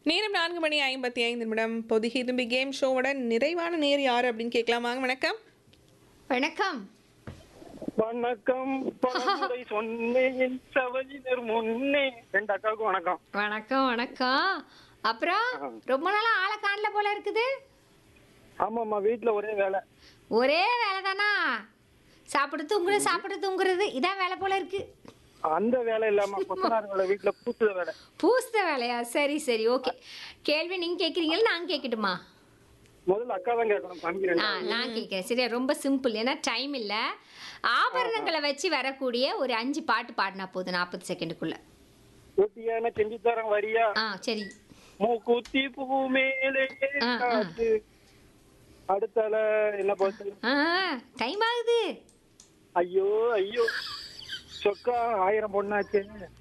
நேரம் நான்கு மணி ஐம்பத்தி ஐந்து நிமிடம் பொதிகை தும்பி கேம் ஷோவோட நிறைவான நேர் யார் அப்படின்னு கேட்கலாம் வாங்க வணக்கம் வணக்கம் வணக்கம் பலமுறை சொன்னேன் சவதினர் முன்னே ரெண்டு அக்காவுக்கும் வணக்கம் வணக்கம் வணக்கம் அப்புறம் ரொம்ப நாளா ஆளை காணல போல இருக்குது ஆமாம்மா வீட்டுல ஒரே வேலை ஒரே வேலை தானா சாப்பிட்டு தூங்குறது சாப்பிட்டு தூங்குறது இதான் வேலை போல இருக்கு அந்த வேலை இல்லாம கொத்தனார் வேலை வீட்டுல பூசுத வேலை பூசுத வேலையா சரி சரி ஓகே கேள்வி நீங்க கேக்குறீங்களா நான் கேட்கட்டுமா முதல்ல அக்கா தான் கேட்கணும் தம்பி ரெண்டு ஆ நான் கேட்குறேன் சரியா ரொம்ப சிம்பிள் ஏன்னா டைம் இல்லை ஆபரணங்களை வச்சு வரக்கூடிய ஒரு அஞ்சு பாட்டு பாடினா போதும் நாற்பது செகண்டுக்குள்ள ஊட்டியான செஞ்சு தரேன் வரியா ஆ சரி மூக்குத்தி பூ மேலே ஆ, ஆ. காத்து அடுத்தால என்ன பார்த்து ஆ டைம் ஆகுது ஐயோ ஐயோ சொக்கா ஆயிரம் பொண்ணாச்சு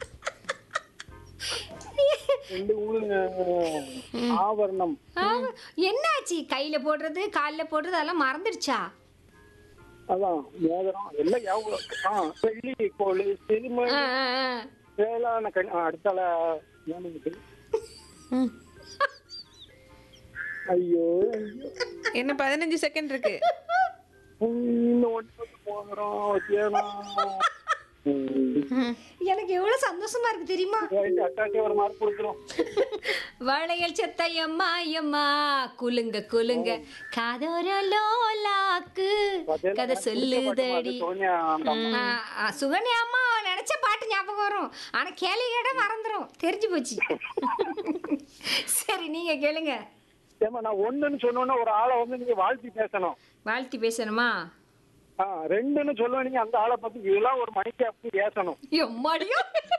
ரெண்டு ஊருங்க ஆவரணம் ஆமா. என்னாச்சு கையில போடுறது கால்ல போடுறது அதெல்லாம் மறந்துடுச்சா அதான் மோதிரம் எல்லாம் ஞாபகம் இருக்கு. ஆ வெள்ளி கோழி சிறுமை ஆ, ஆ, ஆ. வேளாண் கண் ஆ, அடுத்தால ஞாபகம் ஐயோ ஐயோ என்ன பதினஞ்சு செகண்ட் இருக்கு இன்னும் ஒன்று மோதிரம் வச்சேனா எனக்கு எவ்வளவு சந்தோஷமா இருக்கு தெரியுமா அக்காக்கே ஒரு மார்க் கொடுத்துரும் வளையல் சத்தையம்மா ஐயம்மா குலுங்க குலுங்க காதோர லோலாக்கு கதை சொல்லுதடி சோனியா அந்த அம்மா. ஆ, ஆ, சுகன்யா அம்மா நினைச்ச பாட்டு ஞாபகம் வரும் ஆனா கேள்வி கேட்ட மறந்துடும் தெரிஞ்சு போச்சு சரி நீங்க கேளுங்க ஏம்மா நான் ஒண்ணுன்னு சொன்னோன்னா ஒரு ஆளை வந்து நீங்க வாழ்த்தி பேசணும் வாழ்த்தி பேசணுமா ஆ ரெண்டுன்னு சொல்லுவேன் நீங்க அந்த ஆளை பத்தி இதெல்லாம் ஒரு மணிக்கு அப்படி பேசணும் எம்மாடியோ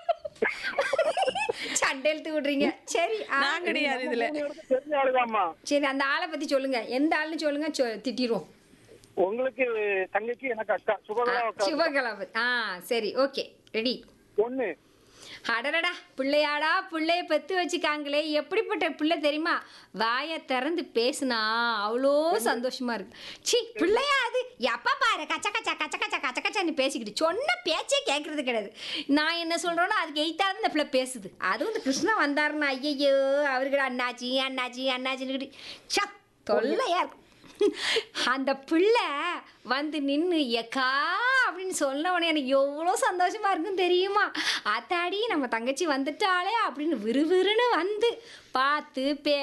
சண்டை இழுத்து விடுறீங்க சரி ஆ, நான் கிடையாது இதுல மூணு பேருக்கு தெரிஞ்ச ஆளுதாம்மா சரி அந்த ஆளை பத்தி சொல்லுங்க எந்த ஆளுன்னு சொல்லுங்க சொ- திட்டிருவோம் உங்களுக்கு தங்கச்சி எனக்கு அக்கா சுபகலா அக்கா சிவகலாபதி ஆ சரி ஓகே ரெடி ஒண்ணு அடடடா பிள்ளையாடா பிள்ளைய பெத்து வச்சுக்காங்களே எப்படிப்பட்ட பிள்ளை தெரியுமா வாயை திறந்து பேசுனா அவ்வளோ சந்தோஷமா இருக்கு சி பிள்ளையா அது எப்ப பாரு கச்ச கச்சா கச்ச கச்சா கச்ச கச்சான்னு பேசிக்கிட்டு சொன்ன பேச்சே கேட்கறது கிடையாது நான் என்ன சொல்றேனோ அதுக்கு எய்த்தாலும் இந்த பிள்ளை பேசுது அதுவும் இந்த கிருஷ்ணன் வந்தாருன்னா ஐயையோ அவர்கிட்ட அண்ணாச்சி அண்ணாச்சி அண்ணாச்சின்னு சா தொல்லையா இருக்கும் அந்த பிள்ளை வந்து நின்று எக்கா அப்படின்னு சொன்ன உடனே எனக்கு எவ்வளோ சந்தோஷமா இருக்கும் தெரியுமா அத்தாடி நம்ம தங்கச்சி வந்துட்டாளே அப்படின்னு விறுவிறுன்னு வந்து பார்த்து பே